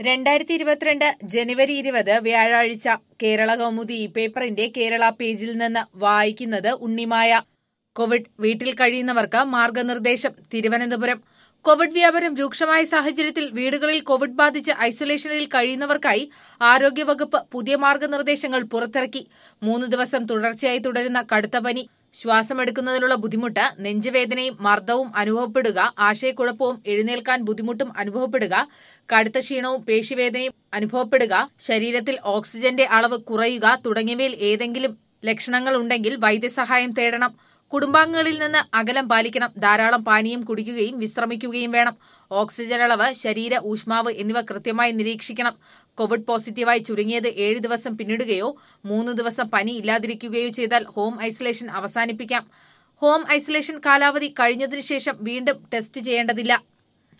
രണ്ടായിരത്തി ഇരുപത്തിരണ്ട് ജനുവരി ഇരുപത് വ്യാഴാഴ്ച കേരള കൗമുദി ഈ പേപ്പറിന്റെ കേരള പേജിൽ നിന്ന് വായിക്കുന്നത് ഉണ്ണിമായ കോവിഡ് വീട്ടിൽ കഴിയുന്നവർക്ക് മാർഗനിർദ്ദേശം തിരുവനന്തപുരം കോവിഡ് വ്യാപനം രൂക്ഷമായ സാഹചര്യത്തിൽ വീടുകളിൽ കോവിഡ് ബാധിച്ച് ഐസൊലേഷനിൽ കഴിയുന്നവർക്കായി ആരോഗ്യവകുപ്പ് പുതിയ മാർഗനിർദ്ദേശങ്ങൾ പുറത്തിറക്കി മൂന്ന് ദിവസം തുടർച്ചയായി തുടരുന്ന കടുത്ത പനി ശ്വാസമെടുക്കുന്നതിനുള്ള ബുദ്ധിമുട്ട് നെഞ്ചുവേദനയും മർദ്ദവും അനുഭവപ്പെടുക ആശയക്കുഴപ്പവും എഴുന്നേൽക്കാൻ ബുദ്ധിമുട്ടും അനുഭവപ്പെടുക കടുത്ത ക്ഷീണവും പേശിവേദനയും അനുഭവപ്പെടുക ശരീരത്തിൽ ഓക്സിജന്റെ അളവ് കുറയുക തുടങ്ങിയവയിൽ ഏതെങ്കിലും ലക്ഷണങ്ങൾ ഉണ്ടെങ്കിൽ വൈദ്യസഹായം തേടണം കുടുംബാംഗങ്ങളിൽ നിന്ന് അകലം പാലിക്കണം ധാരാളം പാനീയം കുടിക്കുകയും വിശ്രമിക്കുകയും വേണം ഓക്സിജൻ അളവ് ശരീര ഊഷ്മാവ് എന്നിവ കൃത്യമായി നിരീക്ഷിക്കണം കോവിഡ് പോസിറ്റീവായി ചുരുങ്ങിയത് ഏഴ് ദിവസം പിന്നിടുകയോ മൂന്ന് ദിവസം പനി ഇല്ലാതിരിക്കുകയോ ചെയ്താൽ ഹോം ഐസൊലേഷൻ അവസാനിപ്പിക്കാം ഹോം ഐസൊലേഷൻ കാലാവധി കഴിഞ്ഞതിനു ശേഷം വീണ്ടും ടെസ്റ്റ് ചെയ്യേണ്ടതില്ല